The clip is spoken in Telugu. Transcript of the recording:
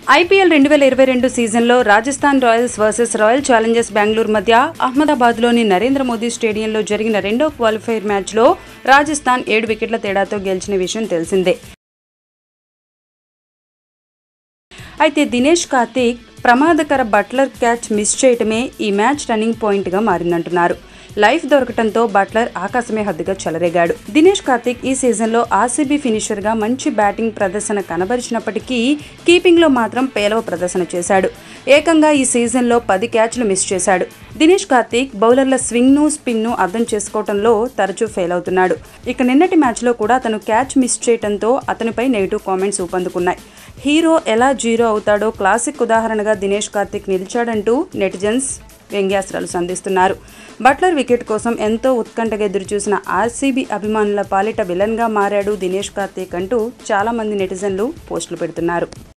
ఐపీఎల్ రెండు వేల ఇరవై రెండు సీజన్లో Rajasthan Royals versus Royal Challengers Bengaluru మధ్య అహ్మదాబాద్లోని నరేంద్ర మోదీ స్టేడియంలో జరిగిన రెండో క్వాలిఫైర్ మ్యాచ్లో రాజస్థాన్ ఏడు వికెట్ల తేడాతో గెలిచిన విషయం తెలిసిందే అయితే దినేష్ కార్తీక్ ప్రమాదకర బట్లర్ క్యాచ్ మిస్ చేయటమే ఈ మ్యాచ్ రన్నింగ్ పాయింట్గా మారిందంటున్నారు లైఫ్ దొరకటంతో బట్లర్ ఆకాశమే హద్దుగా చెలరేగాడు దినేష్ కార్తీక్ ఈ సీజన్లో ఆర్సీబీ ఫినిషర్గా మంచి బ్యాటింగ్ ప్రదర్శన కనబరిచినప్పటికీ కీపింగ్లో మాత్రం పేలవ ప్రదర్శన చేశాడు ఏకంగా ఈ సీజన్లో పది క్యాచ్లు మిస్ చేశాడు దినేష్ కార్తీక్ బౌలర్ల స్వింగ్ను స్పిన్ను అర్థం చేసుకోవడంలో తరచూ ఫెయిల్ అవుతున్నాడు ఇక నిన్నటి మ్యాచ్లో కూడా అతను క్యాచ్ మిస్ చేయడంతో అతనిపై నెగిటివ్ కామెంట్స్ ఊపందుకున్నాయి హీరో ఎలా జీరో అవుతాడో క్లాసిక్ ఉదాహరణగా దినేష్ కార్తిక్ నిలిచాడంటూ నెటిజన్స్ వ్యంగ్యాస్త్రాలు సంధిస్తున్నారు బట్లర్ వికెట్ కోసం ఎంతో ఉత్కంఠగా ఎదురుచూసిన ఆర్సీబీ అభిమానుల పాలిట విలన్గా మారాడు దినేష్ కార్తీక్ అంటూ చాలామంది నెటిజన్లు పోస్టులు పెడుతున్నారు